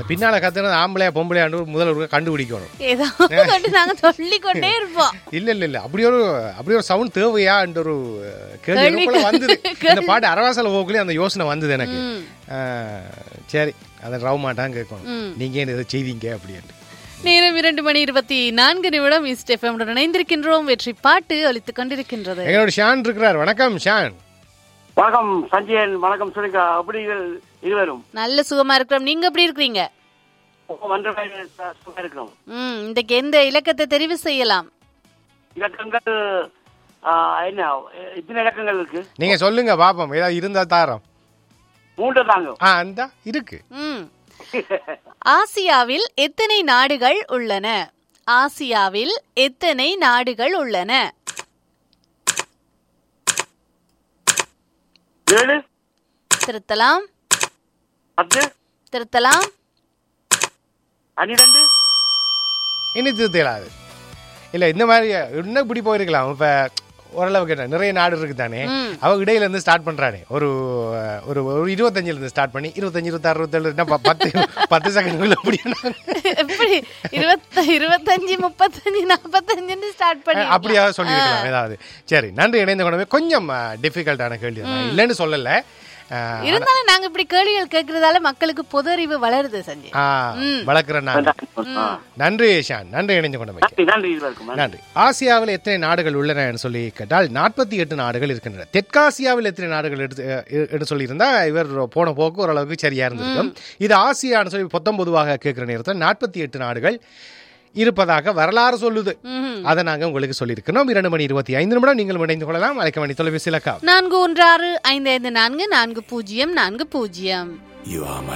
பின்னால கத்துனது ஆம்பளையா பொம்பளையாண்டு ஒரு முதல்ல ஒரு கண்டுபிடிக்கணும் ஏதோ கொண்டு நாங்க சொல்லிக் கொண்டே இருப்போம் இல்ல இல்ல இல்ல அப்படி ஒரு அப்படி ஒரு சவுண்ட் தேவையான்ற ஒரு அஹ், கேள்வி எனக்குள்ள வந்தது இந்த பாட்டு அரவாசல போக்குலயே அந்த யோசனை வந்தது எனக்கு ம். அஹ், சரி அதை ரவ மாட்டான் கேட்கணும் ம். நீங்க என்ன இதை செய்வீங்க அப்படின்ட்டு நேரம் இரண்டு மணி இருபத்தி நான்கு நிமிடம் ஈஸ்ட் எஃப்எம் இணைந்திருக்கின்றோம் வெற்றி பாட்டு ஒலித்துக் கொண்டிருக்கின்றது எங்களோட ஷான் இருக்கிறார் வணக்கம் ஷான் வணக்கம் சஞ்சயன் வணக்கம் சுனிகா அப்படிகள் இருவரும் நல்ல சுகமா இருக்கிறோம் நீங்க எப்படி இருக்கிறீங்க மன்ற சும்மா இருக்கிறோம் ம் இன்றைக்கு எந்த இலக்கத்தை தெரிவு செய்யலாம் இலக்கங்கள் ஆ, என்ன இத்தனை இலக்கங்கள் இருக்கு நீங்க சொல்லுங்க பாப்போம் ஏதாவது இருந்தா தாரோம் மூன்று தாங்க ஆ அந்த இருக்கு ம் ஆசியாவில் எத்தனை நாடுகள் உள்ளன ஆசியாவில் எத்தனை நாடுகள் உள்ளன ஏழு திருத்தலாம் பத்து திருத்தலாம் பன்னிரெண்டு இன்னும் தேலாது இல்ல இந்த மாதிரி இன்னும் இப்படி போயிருக்கலாம் இப்ப ஓரளவுக்கு என்ன நிறைய நாடு இருக்கு தானே ம். அவ இடையில இருந்து ஸ்டார்ட் பண்றானே ஒரு ஒரு ஒரு இருபத்தஞ்சுல இருந்து ஸ்டார்ட் பண்ணி இருபத்தஞ்சு இருபத்தாறு இருபத்தேழு என்ன ப- பத்து பத்து செகண்ட்குள்ள முடியும் எப்படி இருபத்த இருபத்தஞ்சு முப்பத்தஞ்சு நாற்பத்தஞ்சுன்னு ஸ்டார்ட் பண்ணி அப்படியா சொல்லியிருக்கலாம் ஏதாவது சரி நன்றி இணைந்த கொண்டவே கொஞ்சம் டிஃபிகல்ட்டான கேள்வி தான் இல்லைன்னு சொல்லல அஹ், இருந்தாலும் நாங்க இப்படி கேள்விகள் கேட்கறதால மக்களுக்கு பொது அறிவு வளருது சஞ்சய் ஆ, வளர்க்குறேன் நான் ஆ. நன்றி ஷான் நன்றி இணைந்து கொண்டமைக்கு நன்றி நன்றி இருவருக்கும் நன்றி. நன்றி ஆசியாவில் எத்தனை நாடுகள் உள்ளன என்று சொல்லி கேட்டால் நாற்பத்தி எட்டு நாடுகள் இருக்கின்றன தெற்காசியாவில் எத்தனை நாடுகள் எடுத்து அஹ், எடுத்து சொல்லியிருந்தா இவர் போன போக்கு ஓரளவுக்கு சரியா இருந்திருக்கும் இது ஆசியான்னு சொல்லி பொத்தம் பொதுவாக கேட்கிற நேரத்தில் நாற்பத்தி எட்டு நாடுகள் இருப்பதாக வரலாறு சொல்லுது ம்ஹும். அதை நாங்க உங்களுக்கு சொல்லியிருக்கிறோம் இரண்டு மணி இருபத்தி ஐந்து நிமிடம் நீங்கள் இணைந்து கொள்ளலாம் அழைக்க வேண்டிய தொலைபேசி இலக்கா நான்கு ஒன்று ஆறு ஐந்து ஐந்து நான்கு நான்கு பூஜ்ஜியம் நான்கு பூஜ்ஜியம் You are my